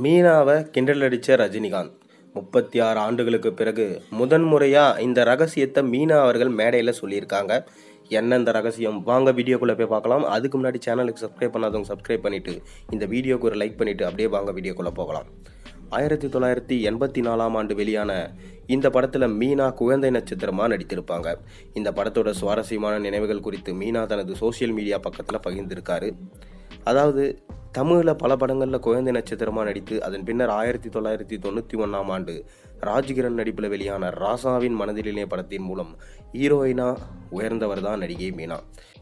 மீனாவை கிண்டல் அடித்த ரஜினிகாந்த் முப்பத்தி ஆறு ஆண்டுகளுக்கு பிறகு முதன்முறையாக இந்த ரகசியத்தை மீனா அவர்கள் மேடையில் சொல்லியிருக்காங்க என்ன இந்த ரகசியம் வாங்க வீடியோக்குள்ளே போய் பார்க்கலாம் அதுக்கு முன்னாடி சேனலுக்கு சப்ஸ்கிரைப் பண்ணாதவங்க சப்ஸ்கிரைப் பண்ணிவிட்டு இந்த வீடியோக்கு ஒரு லைக் பண்ணிவிட்டு அப்படியே வாங்க வீடியோக்குள்ளே போகலாம் ஆயிரத்தி தொள்ளாயிரத்தி எண்பத்தி நாலாம் ஆண்டு வெளியான இந்த படத்தில் மீனா குழந்தை நட்சத்திரமாக நடித்திருப்பாங்க இந்த படத்தோட சுவாரஸ்யமான நினைவுகள் குறித்து மீனா தனது சோஷியல் மீடியா பக்கத்தில் பகிர்ந்திருக்காரு அதாவது தமிழில் பல படங்களில் குழந்தை நட்சத்திரமாக நடித்து அதன் பின்னர் ஆயிரத்தி தொள்ளாயிரத்தி தொண்ணூற்றி ஒன்றாம் ஆண்டு ராஜ்கிரண் நடிப்பில் வெளியான ராசாவின் மனதிலே படத்தின் மூலம் ஹீரோயினா உயர்ந்தவர் தான் நடிகை மீனா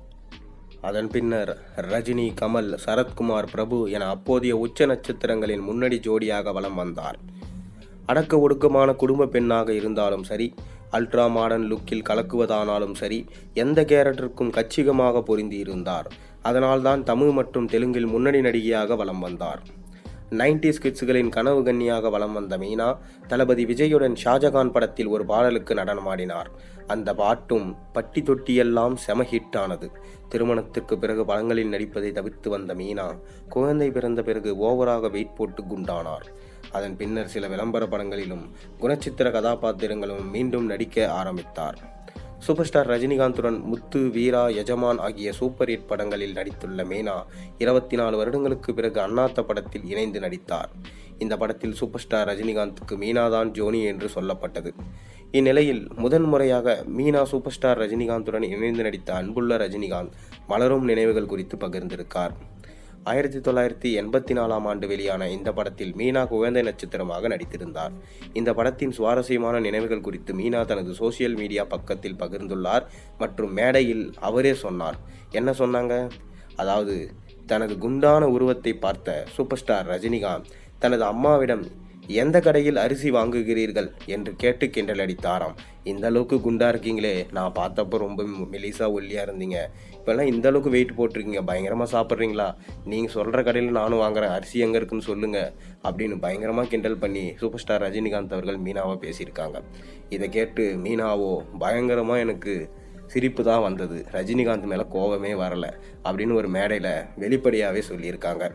அதன் பின்னர் ரஜினி கமல் சரத்குமார் பிரபு என அப்போதைய உச்ச நட்சத்திரங்களின் முன்னணி ஜோடியாக வலம் வந்தார் அடக்க ஒடுக்கமான குடும்ப பெண்ணாக இருந்தாலும் சரி அல்ட்ரா மாடர்ன் லுக்கில் கலக்குவதானாலும் சரி எந்த கேரக்டருக்கும் கச்சிகமாக பொருந்தி இருந்தார் அதனால்தான் தமிழ் மற்றும் தெலுங்கில் முன்னணி நடிகையாக வலம் வந்தார் நைன்டிஸ் கிட்ஸுகளின் கனவு கன்னியாக வலம் வந்த மீனா தளபதி விஜயுடன் ஷாஜகான் படத்தில் ஒரு பாடலுக்கு நடனமாடினார் அந்த பாட்டும் பட்டி தொட்டியெல்லாம் செம ஹிட் ஆனது திருமணத்திற்கு பிறகு படங்களில் நடிப்பதை தவிர்த்து வந்த மீனா குழந்தை பிறந்த பிறகு ஓவராக வெயிட் போட்டு குண்டானார் அதன் பின்னர் சில விளம்பர படங்களிலும் குணச்சித்திர கதாபாத்திரங்களும் மீண்டும் நடிக்க ஆரம்பித்தார் சூப்பர் ஸ்டார் ரஜினிகாந்துடன் முத்து வீரா எஜமான் ஆகிய சூப்பர் ஹிட் படங்களில் நடித்துள்ள மீனா இருபத்தி நாலு வருடங்களுக்கு பிறகு அண்ணாத்த படத்தில் இணைந்து நடித்தார் இந்த படத்தில் சூப்பர் ஸ்டார் ரஜினிகாந்துக்கு மீனா தான் ஜோனி என்று சொல்லப்பட்டது இந்நிலையில் முதன்முறையாக மீனா சூப்பர் ஸ்டார் ரஜினிகாந்துடன் இணைந்து நடித்த அன்புள்ள ரஜினிகாந்த் மலரும் நினைவுகள் குறித்து பகிர்ந்திருக்கார் ஆயிரத்தி தொள்ளாயிரத்தி எண்பத்தி நாலாம் ஆண்டு வெளியான இந்த படத்தில் மீனா குழந்தை நட்சத்திரமாக நடித்திருந்தார் இந்த படத்தின் சுவாரஸ்யமான நினைவுகள் குறித்து மீனா தனது சோசியல் மீடியா பக்கத்தில் பகிர்ந்துள்ளார் மற்றும் மேடையில் அவரே சொன்னார் என்ன சொன்னாங்க அதாவது தனது குண்டான உருவத்தை பார்த்த சூப்பர் ஸ்டார் ரஜினிகாந்த் தனது அம்மாவிடம் எந்த கடையில் அரிசி வாங்குகிறீர்கள் என்று கேட்டு கிண்டல் அடித்தாராம் இந்த அளவுக்கு குண்டா இருக்கீங்களே நான் பார்த்தப்போ ரொம்ப மெலிசா ஒல்லியா இருந்தீங்க இப்போல்லாம் இந்த அளவுக்கு வெயிட் போட்டிருக்கீங்க பயங்கரமாக சாப்பிட்றீங்களா நீங்கள் சொல்கிற கடையில் நானும் வாங்குறேன் அரிசி எங்கே இருக்குன்னு சொல்லுங்கள் அப்படின்னு பயங்கரமாக கிண்டல் பண்ணி சூப்பர் ஸ்டார் ரஜினிகாந்த் அவர்கள் மீனாவை பேசியிருக்காங்க இதை கேட்டு மீனாவோ பயங்கரமாக எனக்கு சிரிப்பு தான் வந்தது ரஜினிகாந்த் மேலே கோபமே வரலை அப்படின்னு ஒரு மேடையில் வெளிப்படையாகவே சொல்லியிருக்காங்க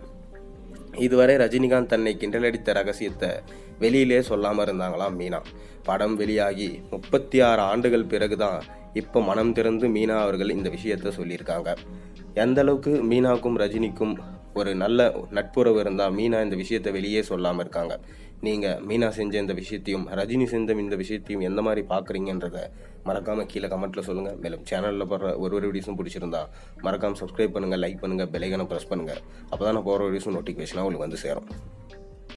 இதுவரை ரஜினிகாந்த் தன்னை கிண்டலடித்த ரகசியத்தை வெளியிலே சொல்லாமல் இருந்தாங்களாம் மீனா படம் வெளியாகி முப்பத்தி ஆறு ஆண்டுகள் பிறகுதான் இப்போ மனம் திறந்து மீனா அவர்கள் இந்த விஷயத்த சொல்லியிருக்காங்க எந்த அளவுக்கு மீனாவுக்கும் ரஜினிக்கும் ஒரு நல்ல நட்புறவு இருந்தால் மீனா இந்த விஷயத்தை வெளியே சொல்லாமல் இருக்காங்க நீங்கள் மீனா செஞ்ச இந்த விஷயத்தையும் ரஜினி செஞ்ச இந்த விஷயத்தையும் எந்த மாதிரி பார்க்குறீங்கன்றத மறக்காமல் கீழே கமெண்ட்டில் சொல்லுங்கள் மேலும் சேனலில் போடுற ஒரு ஒரு வீடியோஸும் பிடிச்சிருந்தா மறக்காமல் சப்ஸ்கிரைப் பண்ணுங்கள் லைக் பண்ணுங்கள் பெலைகனை ப்ரெஸ் பண்ணுங்கள் அப்போ தான் நான் போகிற வீடியோஸும் நோட்டிஃபிகேஷனாக உங்களுக்கு வந்து சேரும்